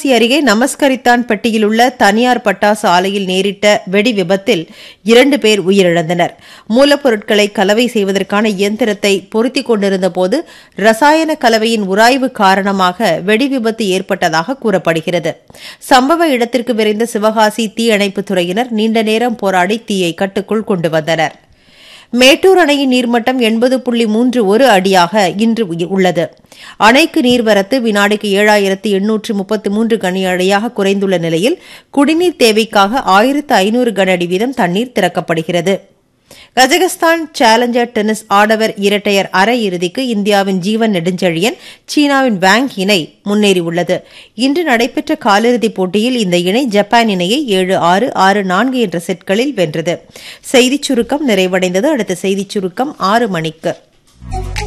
சிவகாசி அருகே நமஸ்கரித்தான் பட்டியில் உள்ள தனியார் பட்டாசு ஆலையில் நேரிட்ட வெடி விபத்தில் இரண்டு பேர் உயிரிழந்தனர் மூலப்பொருட்களை கலவை செய்வதற்கான இயந்திரத்தை பொருத்திக் கொண்டிருந்த போது ரசாயன கலவையின் உராய்வு காரணமாக வெடி விபத்து ஏற்பட்டதாக கூறப்படுகிறது சம்பவ இடத்திற்கு விரைந்த சிவகாசி தீயணைப்புத் துறையினர் நீண்ட நேரம் போராடி தீயை கட்டுக்குள் கொண்டு வந்தனர் மேட்டூர் அணையின் நீர்மட்டம் எண்பது புள்ளி மூன்று ஒரு அடியாக இன்று உய- உள்ளது அணைக்கு நீர்வரத்து வினாடிக்கு ஏழாயிரத்து எண்ணூற்று முப்பத்து மூன்று கன அடியாக குறைந்துள்ள நிலையில் குடிநீர் தேவைக்காக ஆயிரத்து ஐநூறு கன அடி வீதம் தண்ணீர் திறக்கப்படுகிறது கஜகஸ்தான் சேலஞ்சர் டென்னிஸ் ஆடவர் இரட்டையர் அரையிறுதிக்கு இந்தியாவின் ஜீவன் நெடுஞ்செழியன் சீனாவின் வாங் இணை முன்னேறியுள்ளது இன்று நடைபெற்ற காலிறுதிப் போட்டியில் இந்த இணை ஜப்பான் இணையை ஏழு ஆறு ஆறு நான்கு என்ற செட்களில் வென்றது செய்திச் சுருக்கம் நிறைவடைந்தது அடுத்த செய்திச் சுருக்கம் ஆறு மணிக்கு